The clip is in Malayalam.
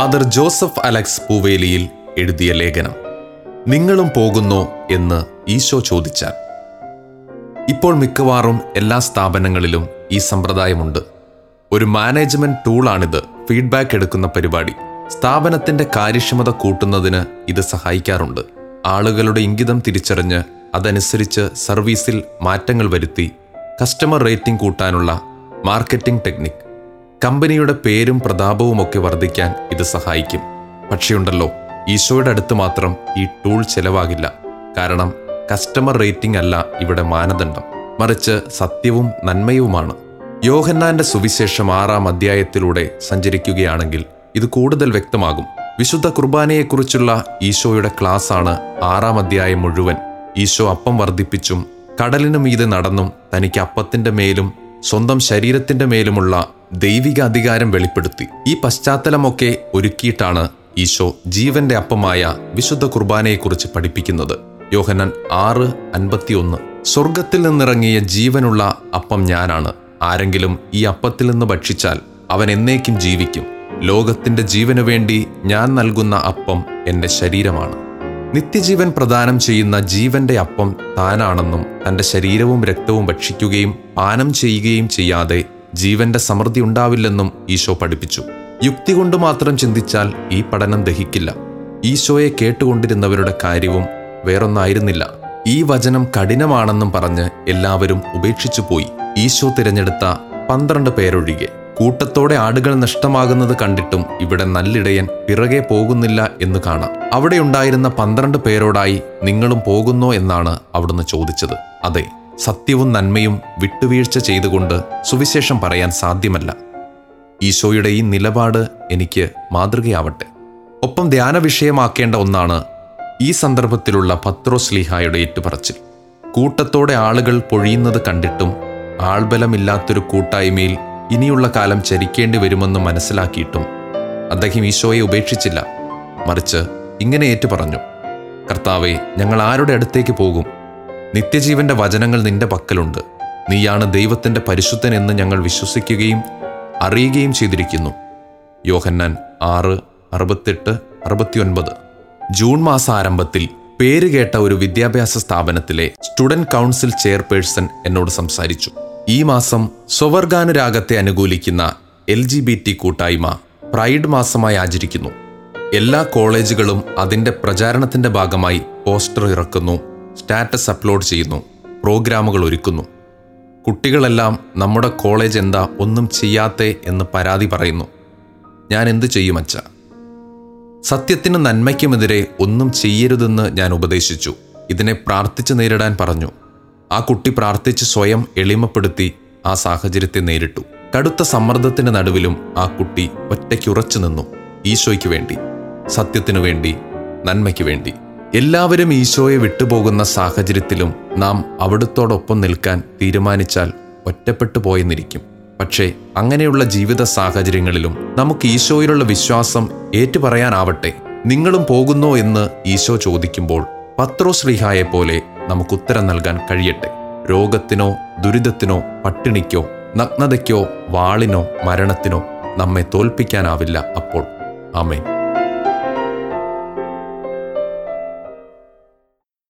ഫാദർ ജോസഫ് അലക്സ് പൂവേലിയിൽ എഴുതിയ ലേഖനം നിങ്ങളും പോകുന്നോ എന്ന് ഈശോ ചോദിച്ചാൽ ഇപ്പോൾ മിക്കവാറും എല്ലാ സ്ഥാപനങ്ങളിലും ഈ സമ്പ്രദായമുണ്ട് ഒരു മാനേജ്മെന്റ് ടൂളാണിത് ഫീഡ്ബാക്ക് എടുക്കുന്ന പരിപാടി സ്ഥാപനത്തിന്റെ കാര്യക്ഷമത കൂട്ടുന്നതിന് ഇത് സഹായിക്കാറുണ്ട് ആളുകളുടെ ഇംഗിതം തിരിച്ചറിഞ്ഞ് അതനുസരിച്ച് സർവീസിൽ മാറ്റങ്ങൾ വരുത്തി കസ്റ്റമർ റേറ്റിംഗ് കൂട്ടാനുള്ള മാർക്കറ്റിംഗ് ടെക്നിക് കമ്പനിയുടെ പേരും പ്രതാപവും ഒക്കെ വർദ്ധിക്കാൻ ഇത് സഹായിക്കും പക്ഷെയുണ്ടല്ലോ ഈശോയുടെ അടുത്ത് മാത്രം ഈ ടൂൾ ചെലവാകില്ല കാരണം കസ്റ്റമർ റേറ്റിംഗ് അല്ല ഇവിടെ മാനദണ്ഡം മറിച്ച് സത്യവും നന്മയുമാണ് യോഹന്നാന്റെ സുവിശേഷം ആറാം അധ്യായത്തിലൂടെ സഞ്ചരിക്കുകയാണെങ്കിൽ ഇത് കൂടുതൽ വ്യക്തമാകും വിശുദ്ധ കുർബാനയെക്കുറിച്ചുള്ള ഈശോയുടെ ക്ലാസ്സാണ് ആറാം അധ്യായം മുഴുവൻ ഈശോ അപ്പം വർദ്ധിപ്പിച്ചും കടലിനു മീതെ നടന്നും തനിക്ക് അപ്പത്തിന്റെ മേലും സ്വന്തം ശരീരത്തിന്റെ മേലുമുള്ള ദൈവിക അധികാരം വെളിപ്പെടുത്തി ഈ പശ്ചാത്തലമൊക്കെ ഒരുക്കിയിട്ടാണ് ഈശോ ജീവന്റെ അപ്പമായ വിശുദ്ധ കുർബാനയെക്കുറിച്ച് പഠിപ്പിക്കുന്നത് യോഹനൻ ആറ് അൻപത്തിയൊന്ന് സ്വർഗത്തിൽ നിന്നിറങ്ങിയ ജീവനുള്ള അപ്പം ഞാനാണ് ആരെങ്കിലും ഈ അപ്പത്തിൽ നിന്ന് ഭക്ഷിച്ചാൽ അവൻ എന്നേക്കും ജീവിക്കും ലോകത്തിന്റെ ജീവനു വേണ്ടി ഞാൻ നൽകുന്ന അപ്പം എന്റെ ശരീരമാണ് നിത്യജീവൻ പ്രദാനം ചെയ്യുന്ന ജീവന്റെ അപ്പം താനാണെന്നും തന്റെ ശരീരവും രക്തവും ഭക്ഷിക്കുകയും പാനം ചെയ്യുകയും ചെയ്യാതെ ജീവന്റെ സമൃദ്ധി ഉണ്ടാവില്ലെന്നും ഈശോ പഠിപ്പിച്ചു യുക്തി കൊണ്ട് മാത്രം ചിന്തിച്ചാൽ ഈ പഠനം ദഹിക്കില്ല ഈശോയെ കേട്ടുകൊണ്ടിരുന്നവരുടെ കാര്യവും വേറൊന്നായിരുന്നില്ല ഈ വചനം കഠിനമാണെന്നും പറഞ്ഞ് എല്ലാവരും ഉപേക്ഷിച്ചു പോയി ഈശോ തിരഞ്ഞെടുത്ത പന്ത്രണ്ട് പേരൊഴികെ കൂട്ടത്തോടെ ആടുകൾ നഷ്ടമാകുന്നത് കണ്ടിട്ടും ഇവിടെ നല്ലിടയൻ പിറകെ പോകുന്നില്ല എന്ന് കാണാം അവിടെ ഉണ്ടായിരുന്ന പന്ത്രണ്ട് പേരോടായി നിങ്ങളും പോകുന്നോ എന്നാണ് അവിടുന്ന് ചോദിച്ചത് അതെ സത്യവും നന്മയും വിട്ടുവീഴ്ച ചെയ്തുകൊണ്ട് സുവിശേഷം പറയാൻ സാധ്യമല്ല ഈശോയുടെ ഈ നിലപാട് എനിക്ക് മാതൃകയാവട്ടെ ഒപ്പം ധ്യാന വിഷയമാക്കേണ്ട ഒന്നാണ് ഈ സന്ദർഭത്തിലുള്ള പത്രോസ്ലിഹായുടെ ഏറ്റുപറച്ചിൽ കൂട്ടത്തോടെ ആളുകൾ പൊഴിയുന്നത് കണ്ടിട്ടും ആൾബലമില്ലാത്തൊരു കൂട്ടായ്മയിൽ ഇനിയുള്ള കാലം ചരിക്കേണ്ടി വരുമെന്ന് മനസ്സിലാക്കിയിട്ടും അദ്ദേഹം ഈശോയെ ഉപേക്ഷിച്ചില്ല മറിച്ച് ഇങ്ങനെ ഏറ്റുപറഞ്ഞു കർത്താവെ ഞങ്ങൾ ആരുടെ അടുത്തേക്ക് പോകും നിത്യജീവന്റെ വചനങ്ങൾ നിന്റെ പക്കലുണ്ട് നീയാണ് ദൈവത്തിന്റെ പരിശുദ്ധൻ എന്ന് ഞങ്ങൾ വിശ്വസിക്കുകയും അറിയുകയും ചെയ്തിരിക്കുന്നു യോഹന്നാൻ ആറ് അറുപത്തെട്ട് അറുപത്തിയൊൻപത് ജൂൺ മാസ ആരംഭത്തിൽ പേര് കേട്ട ഒരു വിദ്യാഭ്യാസ സ്ഥാപനത്തിലെ സ്റ്റുഡന്റ് കൗൺസിൽ ചെയർപേഴ്സൺ എന്നോട് സംസാരിച്ചു ഈ മാസം സ്വവർഗാനുരാഗത്തെ അനുകൂലിക്കുന്ന എൽ ജി ബി ടി കൂട്ടായ്മ പ്രൈഡ് മാസമായി ആചരിക്കുന്നു എല്ലാ കോളേജുകളും അതിന്റെ പ്രചാരണത്തിന്റെ ഭാഗമായി പോസ്റ്റർ ഇറക്കുന്നു സ്റ്റാറ്റസ് അപ്ലോഡ് ചെയ്യുന്നു പ്രോഗ്രാമുകൾ ഒരുക്കുന്നു കുട്ടികളെല്ലാം നമ്മുടെ കോളേജ് എന്താ ഒന്നും ചെയ്യാത്തെ എന്ന് പരാതി പറയുന്നു ഞാൻ എന്തു ചെയ്യും അച്ഛ സത്യത്തിനും നന്മയ്ക്കുമെതിരെ ഒന്നും ചെയ്യരുതെന്ന് ഞാൻ ഉപദേശിച്ചു ഇതിനെ പ്രാർത്ഥിച്ച് നേരിടാൻ പറഞ്ഞു ആ കുട്ടി പ്രാർത്ഥിച്ച് സ്വയം എളിമപ്പെടുത്തി ആ സാഹചര്യത്തെ നേരിട്ടു കടുത്ത സമ്മർദ്ദത്തിന്റെ നടുവിലും ആ കുട്ടി ഒറ്റയ്ക്കുറച്ചു നിന്നു ഈശോയ്ക്ക് വേണ്ടി സത്യത്തിനു വേണ്ടി നന്മയ്ക്ക് വേണ്ടി എല്ലാവരും ഈശോയെ വിട്ടുപോകുന്ന സാഹചര്യത്തിലും നാം അവിടുത്തോടൊപ്പം നിൽക്കാൻ തീരുമാനിച്ചാൽ ഒറ്റപ്പെട്ടു പോയെന്നിരിക്കും പക്ഷേ അങ്ങനെയുള്ള ജീവിത സാഹചര്യങ്ങളിലും നമുക്ക് ഈശോയിലുള്ള വിശ്വാസം ഏറ്റുപറയാനാവട്ടെ നിങ്ങളും പോകുന്നോ എന്ന് ഈശോ ചോദിക്കുമ്പോൾ പത്രോശ്രീഹായെ പോലെ നമുക്ക് ഉത്തരം നൽകാൻ കഴിയട്ടെ രോഗത്തിനോ ദുരിതത്തിനോ പട്ടിണിക്കോ നഗ്നതയ്ക്കോ വാളിനോ മരണത്തിനോ നമ്മെ തോൽപ്പിക്കാനാവില്ല അപ്പോൾ ആമേൻ